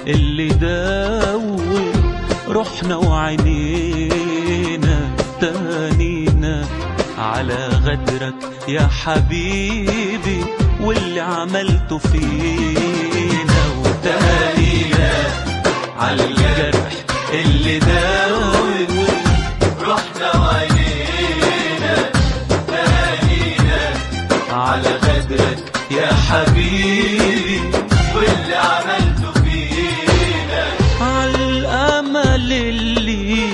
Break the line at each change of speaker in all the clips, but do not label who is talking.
اللي داوي رحنا وعينينا تانينا على غدرك يا حبيبي واللي عملته فينا وتانينا على الجرح اللي داوي رحنا وعينينا تانينا على غدرك يا حبيبي واللي عملته فينا على الامل اللي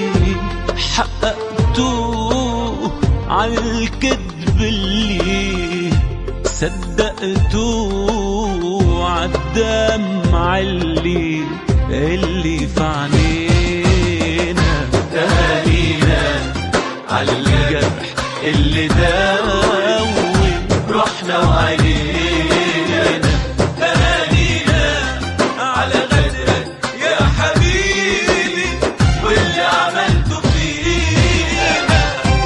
حققته على الكذب اللي صدقته عالدمع اللي اللي في عينينا تانينا على الجرح اللي داوي رحنا وعينينا تانينا على غدرك يا حبيبي واللي عملته فينا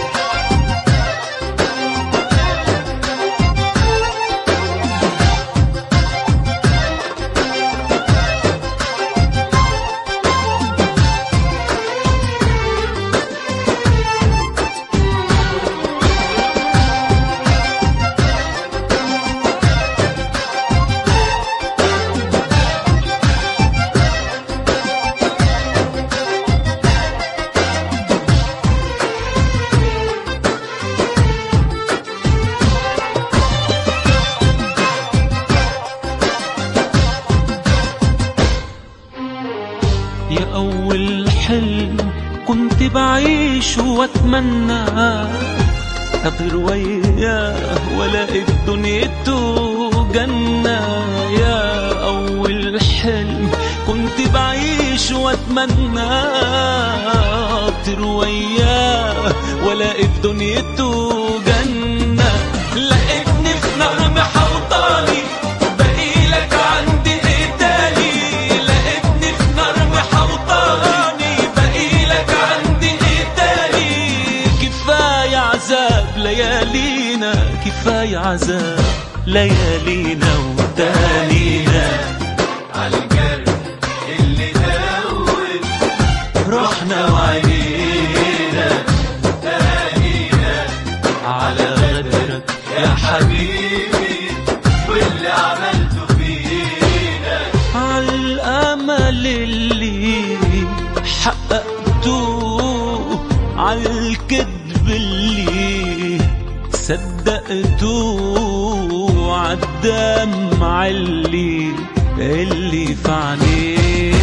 يا أول حلم كنت بعيش واتمنى أطير وياه والاقي في دنيته جنة يا أول حلم كنت بعيش واتمنى أطير وياه والاقي في دنيته جنة لقيتني في نغمة حوطاني بقيلك عندي ايه تاني لقيتني في نغمة حوطاني بقيلك عندي ايه تاني كفاية عذاب ليالينا كفاية عذاب ليالينا وتانينا عالجرح اللي داوي رحنا وعينينا تانينا على غدرك يا حبيبي واللي عملته فينا على الامل اللي حققته على الكذب اللي صدقته عالدمع اللي اللي في عينينا